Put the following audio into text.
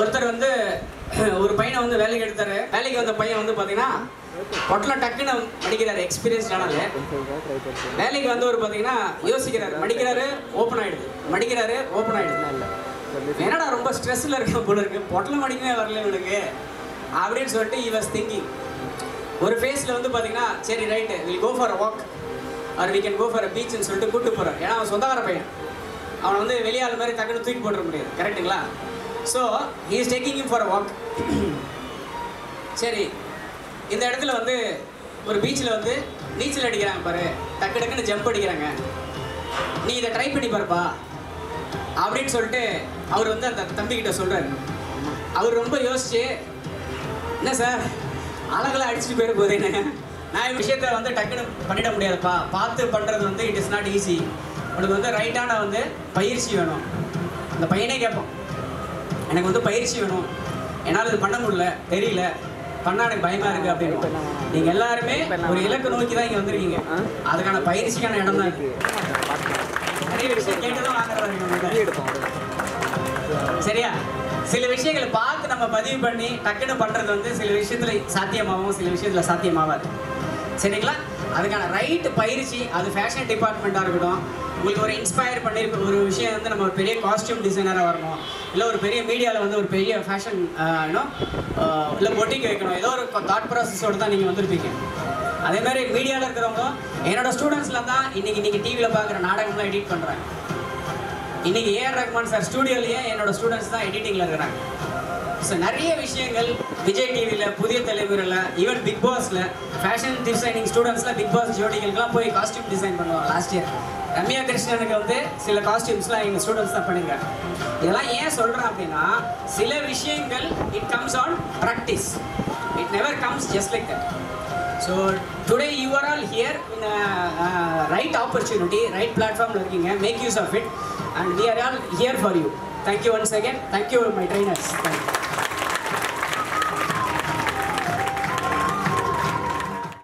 ஒருத்தர் வந்து ஒரு பையனை வந்து வேலைக்கு எடுத்தாரு வேலைக்கு வந்த பையன் வந்து பார்த்தீங்கன்னா பொட்டலம் டக்குன்னு மடிக்கிறாரு எக்ஸ்பீரியன்ஸ்டானால வேலைக்கு வந்தவர் பார்த்தீங்கன்னா யோசிக்கிறாரு மடிக்கிறாரு ஓப்பன் ஆயிடுது மடிக்கிறாரு ஓப்பன் ஆயிடுது என்னடா ரொம்ப ஸ்ட்ரெஸ்ல இருக்க போல இருக்கு பொட்டலம் மடிக்கவே வரல இவனுக்கு அப்படின்னு சொல்லிட்டு he was திங்கிங் ஒரு ஃபேஸில் வந்து பார்த்தீங்கன்னா சரி right will go for a walk or we can go for a பீச்னு சொல்லிட்டு கூட்டு போகிறார் ஏன்னா அவன் சொந்தக்கார பையன் அவனை வந்து வெளியாள் மாதிரி டக்குன்னு தூக்கி போட்டுற முடியாது கரெக்ட்டுங்களா so he is taking him for a walk சரி இந்த இடத்துல வந்து ஒரு பீச்சில் வந்து நீச்சல் அடிக்கிறாங்க பாரு டக்கு டக்குன்னு ஜம்ப் அடிக்கிறாங்க நீ இதை ட்ரை பண்ணி பாருப்பா அப்படின்னு சொல்லிட்டு அவர் வந்து அந்த தம்பிக்கிட்ட சொல்கிறாரு அவர் ரொம்ப யோசிச்சு என்ன சார் அழகெல்லாம் அடிச்சுட்டு போயிட போதேன்னு நான் இந்த விஷயத்த வந்து டக்குன்னு பண்ணிட முடியாதுப்பா பார்த்து பண்ணுறது வந்து இட் இஸ் நாட் ஈஸி உனக்கு வந்து ரைட்டான வந்து பயிற்சி வேணும் அந்த பையனே கேட்போம் எனக்கு வந்து பயிற்சி வேணும் என்னால் இது பண்ண முடியல தெரியல பண்ணா எனக்கு பயமா இருக்கு அப்படின்னு நீங்க எல்லாருமே ஒரு இலக்கு நோக்கி தான் இங்க வந்திருக்கீங்க அதுக்கான பயிற்சிக்கான இடம் தான் இது நிறைய விஷயம் கேட்டு தான் வாங்குறாங்க சரியா சில விஷயங்களை பார்த்து நம்ம பதிவு பண்ணி டக்குன்னு பண்றது வந்து சில விஷயத்துல சாத்தியமாகும் சில விஷயத்துல சாத்தியமாகாது சரிங்களா அதுக்கான ரைட் பயிற்சி அது ஃபேஷன் டிபார்ட்மெண்ட்டாக இருக்கட்டும் உங்களுக்கு ஒரு இன்ஸ்பயர் பண்ணியிருக்க ஒரு விஷயம் வந்து நம்ம ஒரு பெரிய காஸ்டியூம் டிசைனராக வரணும் இல்லை ஒரு பெரிய மீடியாவில் வந்து ஒரு பெரிய ஃபேஷன் இன்னும் இல்லை பொட்டிக்கு வைக்கணும் ஏதோ ஒரு தாட் ப்ராசஸோடு தான் நீங்கள் வந்திருப்பீங்க அதே மாதிரி மீடியாவில் இருக்கிறவங்க என்னோட ஸ்டூடெண்ட்ஸில் தான் இன்னைக்கு நீங்கள் டிவியில் பார்க்குற நாடகம்லாம் எடிட் பண்ணுறாங்க இன்னைக்கு ஏஆர் ரஹ்மான் சார் ஸ்டூடியோலயே என்னோட ஸ்டூடெண்ட்ஸ் தான் எடிட்டிங்ல இருக்கிறாங்க ஸோ நிறைய விஷயங்கள் விஜய் டிவியில் புதிய தலைமுறையில் ஈவன் பிக் பாஸ்ல ஃபேஷன் டிசைனிங் ஸ்டூடெண்ட்ஸ்லாம் பிக் பாஸ் ஜோடிகளுக்குலாம் போய் காஸ்டியூம் டிசைன் பண்ணுவாங்க லாஸ்ட் இயர் ரம்யா கிருஷ்ணனுக்கு வந்து சில காஸ்டியூம்ஸ்லாம் எங்கள் ஸ்டூடெண்ட்ஸ் தான் பண்ணிருக்காங்க இதெல்லாம் ஏன் சொல்கிறேன் அப்படின்னா சில விஷயங்கள் it comes on practice it never comes just like that so today you are all here in right opportunity right பிளாட்ஃபார்மில் இருக்கீங்க make use of it and we are all here for you thank you once again thank you my trainers thank you